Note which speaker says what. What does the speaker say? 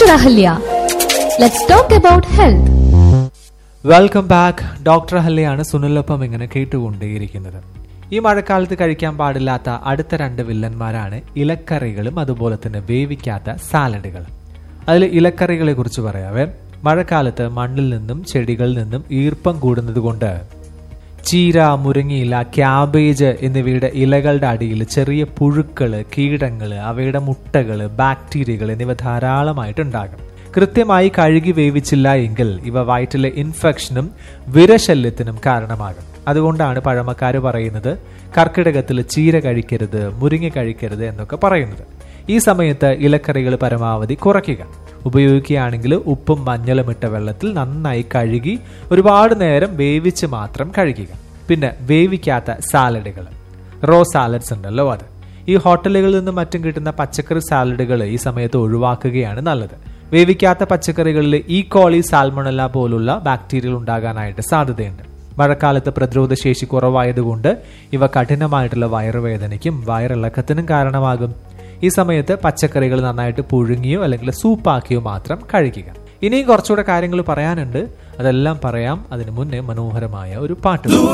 Speaker 1: Dr. Ahalya. Let's talk about health.
Speaker 2: Welcome back doctor ഹല്ലയാണ് സുനിലൊപ്പം ഇങ്ങനെ കേട്ടുകൊണ്ടേയിരിക്കുന്നത് ഈ മഴക്കാലത്ത് കഴിക്കാൻ പാടില്ലാത്ത അടുത്ത രണ്ട് വില്ലന്മാരാണ് ഇലക്കറികളും അതുപോലെ തന്നെ വേവിക്കാത്ത സാലഡുകളും അതിൽ ഇലക്കറികളെ കുറിച്ച് പറയാവേ മഴക്കാലത്ത് മണ്ണിൽ നിന്നും ചെടികളിൽ നിന്നും ഈർപ്പം കൂടുന്നത് കൊണ്ട് ചീര മുരിങ്ങയില ക്യാബേജ് എന്നിവയുടെ ഇലകളുടെ അടിയിൽ ചെറിയ പുഴുക്കള് കീടങ്ങള് അവയുടെ മുട്ടകള് ബാക്ടീരിയകൾ എന്നിവ ധാരാളമായിട്ടുണ്ടാകും കൃത്യമായി കഴുകി വേവിച്ചില്ല എങ്കിൽ ഇവ വയറ്റിലെ ഇൻഫെക്ഷനും വിരശല്യത്തിനും കാരണമാകും അതുകൊണ്ടാണ് പഴമക്കാര് പറയുന്നത് കർക്കിടകത്തിൽ ചീര കഴിക്കരുത് മുരിങ്ങ കഴിക്കരുത് എന്നൊക്കെ പറയുന്നത് ഈ സമയത്ത് ഇലക്കറികൾ പരമാവധി കുറയ്ക്കുക ഉപയോഗിക്കുകയാണെങ്കിൽ ഉപ്പും മഞ്ഞളും ഇട്ട വെള്ളത്തിൽ നന്നായി കഴുകി ഒരുപാട് നേരം വേവിച്ച് മാത്രം കഴിക്കുക പിന്നെ വേവിക്കാത്ത സാലഡുകൾ റോ സാലഡ്സ് ഉണ്ടല്ലോ അത് ഈ ഹോട്ടലുകളിൽ നിന്നും മറ്റും കിട്ടുന്ന പച്ചക്കറി സാലഡുകൾ ഈ സമയത്ത് ഒഴിവാക്കുകയാണ് നല്ലത് വേവിക്കാത്ത പച്ചക്കറികളിൽ ഈ കോളി സാൽമണല പോലുള്ള ബാക്ടീരിയകൾ ഉണ്ടാകാനായിട്ട് സാധ്യതയുണ്ട് മഴക്കാലത്ത് പ്രതിരോധ ശേഷി കുറവായതുകൊണ്ട് ഇവ കഠിനമായിട്ടുള്ള വയറുവേദനയ്ക്കും വയറിളക്കത്തിനും കാരണമാകും ഈ സമയത്ത് പച്ചക്കറികൾ നന്നായിട്ട് പുഴുങ്ങിയോ അല്ലെങ്കിൽ സൂപ്പാക്കിയോ മാത്രം കഴിക്കുക ഇനിയും കുറച്ചുകൂടെ കാര്യങ്ങൾ പറയാനുണ്ട് അതെല്ലാം പറയാം അതിനു മുന്നേ മനോഹരമായ ഒരു പാട്ട്